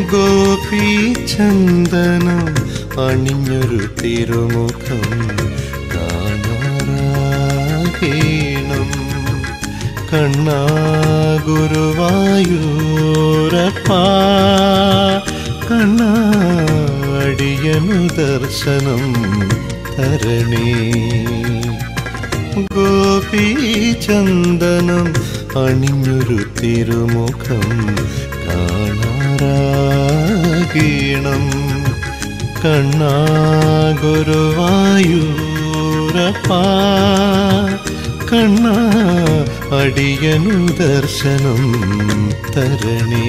ഗോപി ചന്ദനം അണിഞ്ഞൊരു തിരുമുഖം കാണാറാകേണം കണ്ണാ ഗുരുവായൂരപ്പ കണ്ണാടിയനു ദർശനം തരണേ ഗോപി ചന്ദനം അണിഞ്ഞൊരു തിരുമുഖം കാണാറാകീണം കണ്ണാ ഗുരുവായൂരപ്പ കണ്ണാ അടിയനു ദർശനം തരണേ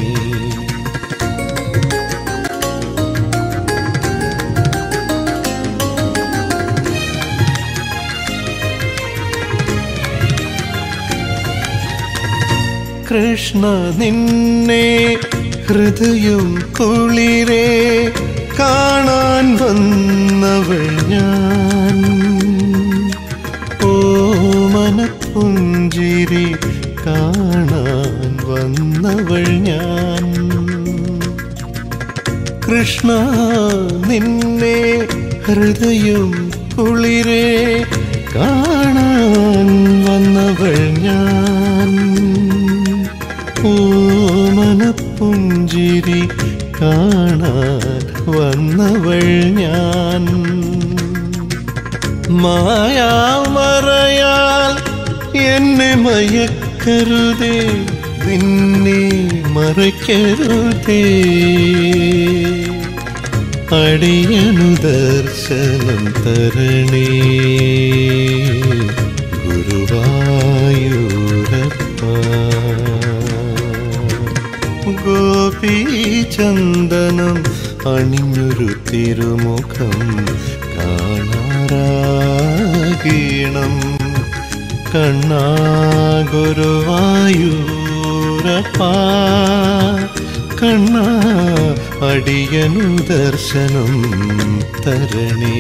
കൃഷ്ണ നിന്നെ ഹൃദയം കുളിരെ കാണാൻ വന്നവൾ ഞാൻ ഓമനപ്പുഞ്ചിരി കാണാൻ വന്നവൾ ഞാൻ കൃഷ്ണ നിന്നെ ഹൃദയം കുളിരെ കാണാൻ വന്നവൾ ഞാൻ ഓമനപ്പുഞ്ചിരി കാണാൻ വന്നവൾ ഞാൻ മായാമറയാൽ എന്നെ മയക്കരുതേ നിന്നെ മറയ്ക്കരുതേ അടിയനു ദർശനം തരണേ ഗുരുവായൂരപ്പ ഗോപി ചന്ദനം അണിഞ്ഞൊരു തിരുമുഖം കാണാറാകീണം കണ്ണാ ഗുരുവായൂരപ്പ കണ്ണാ അടിയനു ദർശനം തരണേ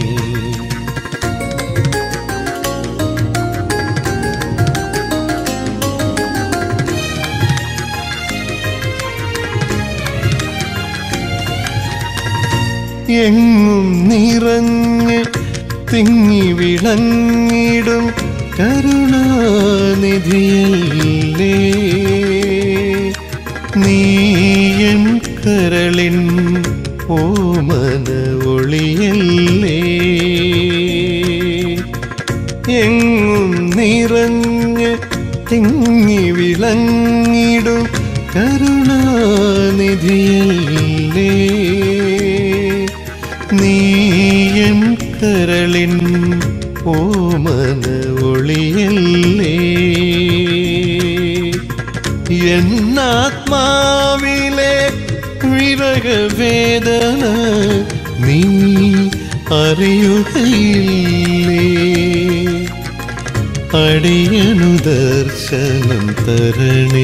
എങ്ങും നിറഞ്ഞ് തിങ്ങി വിളങ്ങിടും കരുണാനിധിയല്ലേ നീയൻ കരളിൻ ഓമന ഒളിയല്ലേ എങ്ങും നിറഞ്ഞ് തിങ്ങി വിളങ്ങിടും കരുണാനിധിയല്ലേ നീയൻ കരളിൻ ഓമന ഒളിയല്ലേ എന്നാത്മാവിലെ വിരകവേദന നീ അറിയുകയില്ലേ അടിയനു ദർശനം തരണേ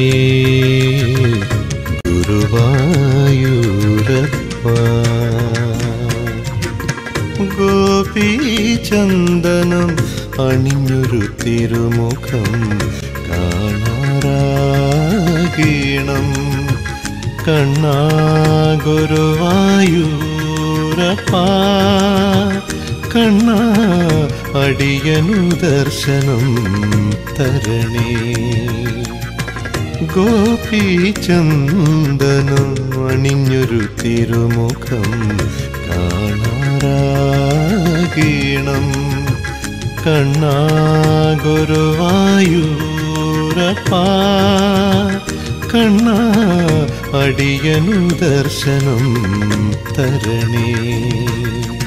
ഗുരുവായൂരപ്പ ഗോപി ചന്ദനം അണിഞ്ഞൊരു തിരുമുഖം കാണാറാകീണം കണ്ണാ ഗുരുവായൂരപ്പ കണ്ണാ അടിയനു ദർശനം തരണേ ഗോപി ചന്ദനം അണിഞ്ഞൊരു തിരുമുഖം കാണാറാകീണം കണ്ണാ ഗുരുവായൂരപ്പ കണ്ണാ അടിയനു ദർശനം തരണേ